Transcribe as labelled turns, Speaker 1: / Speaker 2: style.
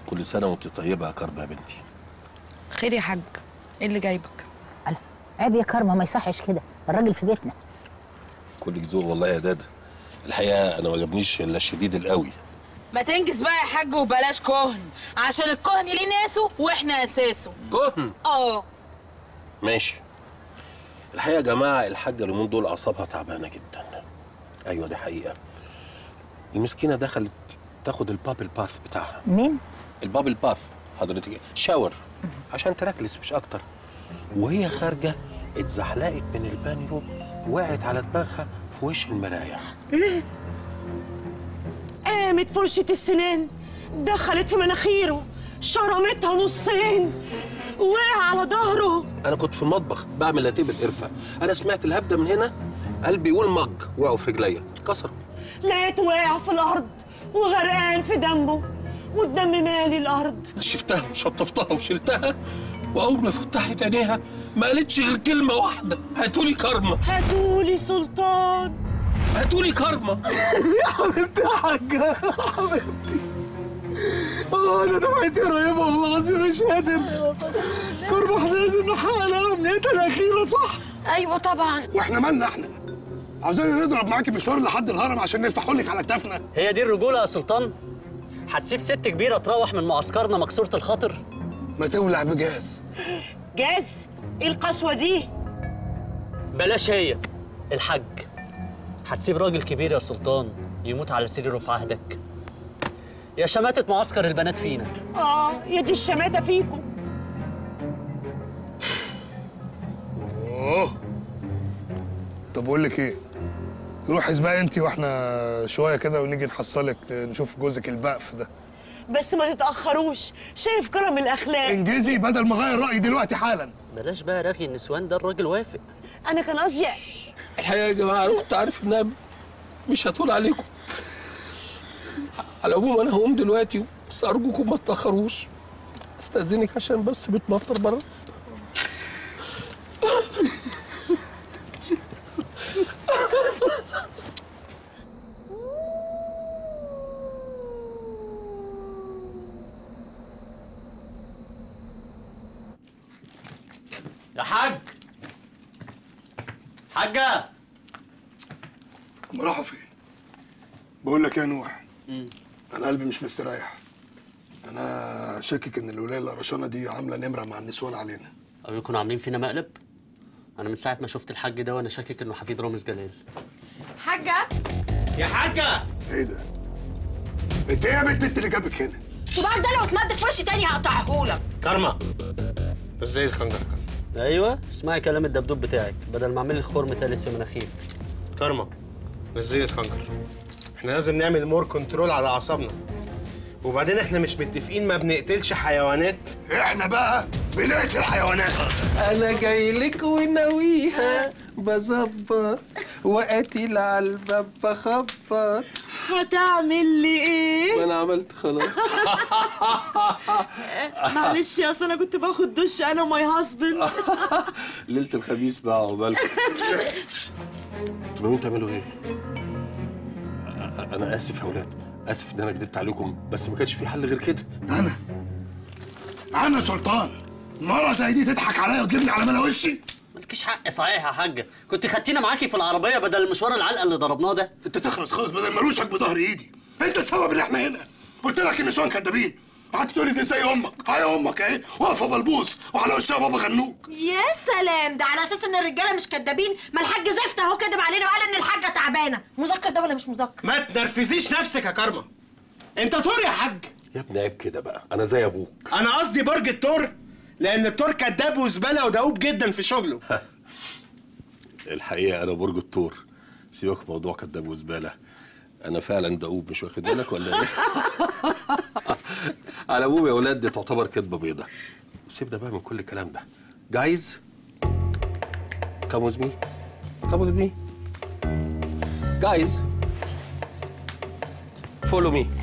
Speaker 1: كل سنه وانت طيبه يا كرم يا بنتي
Speaker 2: خير يا حاج ايه اللي جايبك
Speaker 3: ألا عيب يا كرمه ما يصحش كده الراجل في بيتنا
Speaker 1: كلك ذوق والله يا دادا الحقيقه انا ما عجبنيش الا الشديد القوي
Speaker 4: ما تنجز بقى يا حاج وبلاش كهن عشان الكهن ليه ناسه واحنا اساسه
Speaker 1: كهن
Speaker 4: اه
Speaker 1: ماشي الحقيقه يا جماعه الحاجه اليومين دول اعصابها تعبانه جدا ايوه دي حقيقه المسكينه دخلت تاخد البابل باث بتاعها
Speaker 3: مين
Speaker 1: البابل باث حضرتك شاور عشان تركلس مش اكتر وهي خارجه اتزحلقت من البانيو وقعت على دماغها في وش المرايه
Speaker 5: قامت فرشة السنان دخلت في مناخيره شرمتها نصين وقع على ظهره
Speaker 1: انا كنت في المطبخ بعمل لاتيه بالقرفه انا سمعت الهبده من هنا قلبي يقول مج وقعوا في رجليا كسروا
Speaker 5: لقيته واقع في الأرض وغرقان في دمه والدم مالي الأرض
Speaker 1: شفتها وشطفتها وشلتها واول ما فتحت عينيها ما قالتش غير كلمه واحده هاتولي كارما
Speaker 5: هاتولي سلطان
Speaker 1: هاتولي كارما
Speaker 6: حبيبتي يا حاجة حبيبتي اه انا دمعتي قريبة والله العظيم مش قادر كرم احنا لازم نحقق لها امنيتها الأخيرة صح؟
Speaker 2: ايوه طبعا
Speaker 6: واحنا مالنا احنا؟ عاوزين نضرب معاكي مشوار لحد الهرم عشان نلفحوا لك على كتافنا
Speaker 7: هي دي الرجولة يا سلطان؟ هتسيب ست كبيرة تروح من معسكرنا مكسورة الخاطر؟
Speaker 6: ما تولع بجاز
Speaker 5: جاز ايه القسوة دي
Speaker 7: بلاش هي الحاج هتسيب راجل كبير يا سلطان يموت على سريره في عهدك يا شماتة معسكر البنات فينا
Speaker 5: اه يا دي الشماتة فيكم
Speaker 6: اوه طب بقول لك ايه روحي اسبقي انت واحنا شويه كده ونيجي نحصلك نشوف جوزك البقف ده
Speaker 5: بس ما تتأخروش شايف كرم الأخلاق
Speaker 6: انجزي بدل ما اغير رايي دلوقتي حالا
Speaker 7: بلاش بقى رغي النسوان ده الراجل وافق
Speaker 5: أنا كان قصدي
Speaker 1: الحقيقه يا جماعه انا كنت عارف انها مش هطول عليكم على العموم انا هقوم دلوقتي بس ارجوكم ما تاخروش استاذنك عشان بس بتمطر بره
Speaker 7: يا حاج حاجة
Speaker 6: هم راحوا فين بقول لك يا نوح انا قلبي مش مستريح انا شاكك ان الولايه القرشانه دي عامله نمره مع النسوان علينا
Speaker 7: أو يكونوا عاملين فينا مقلب؟ أنا من ساعة ما شفت الحاج ده وأنا شاكك إنه حفيد رامز جلال
Speaker 4: حاجه
Speaker 7: يا حاجة
Speaker 6: ايه ده انت ايه يا بنت انت اللي جابك هنا
Speaker 4: صباعك ده لو اتمد في وشي تاني هقطعهولك
Speaker 7: كارما
Speaker 6: ازاي الخنجر كان
Speaker 7: أيوه اسمعي كلام الدبدوب بتاعك بدل ما أعمل لك خرم تالت في مناخيرك
Speaker 8: كارما نزلي الخنجر احنا لازم نعمل مور كنترول على اعصابنا وبعدين احنا مش متفقين ما بنقتلش حيوانات
Speaker 6: احنا بقى بنقتل الحيوانات
Speaker 1: انا جاي لك وناويها بظبط وقتل على الباب بخبط
Speaker 5: هتعمل لي ايه
Speaker 1: وانا عملت خلاص
Speaker 5: معلش يا اصل انا كنت باخد دش انا وماي هاسبند
Speaker 1: ليله الخميس بقى عقبالكم انتوا ناويين تعملوا ايه؟ أ- انا اسف يا اولاد اسف ان انا كدبت عليكم بس ما كانش في حل غير كده
Speaker 6: انا انا سلطان مرة زي دي تضحك عليا وتجيبني على ملا وشي
Speaker 7: مالكيش حق صحيح يا حاجة كنت خدتينا معاكي في العربية بدل المشوار العلقة اللي ضربناه ده
Speaker 6: انت تخرس خالص بدل ما روشك بظهر ايدي انت السبب ان احنا هنا قلت لك النسوان كدابين قعدت تقولي دي زي امك هاي امك اهي واقفه بلبوس وعلى وشها بابا غنوج
Speaker 4: يا سلام ده على اساس ان الرجاله مش كدابين ما الحاج زفت اهو كدب علينا وقال ان الحاجه تعبانه مذكر ده ولا مش مذكر
Speaker 8: ما تنرفزيش نفسك يا كارما انت طور يا حاج
Speaker 1: يا ابني عيب كده بقى انا زي ابوك
Speaker 8: انا قصدي برج التور لان التور كداب وزباله ودؤوب جدا في شغله
Speaker 1: الحقيقه انا برج الثور سيبك من موضوع كداب وزباله انا فعلا دؤوب مش واخد بالك ولا ايه على العموم يا ولاد دي تعتبر كدبه بيضه سيبنا بقى من كل الكلام ده جايز come with me come with me guys follow me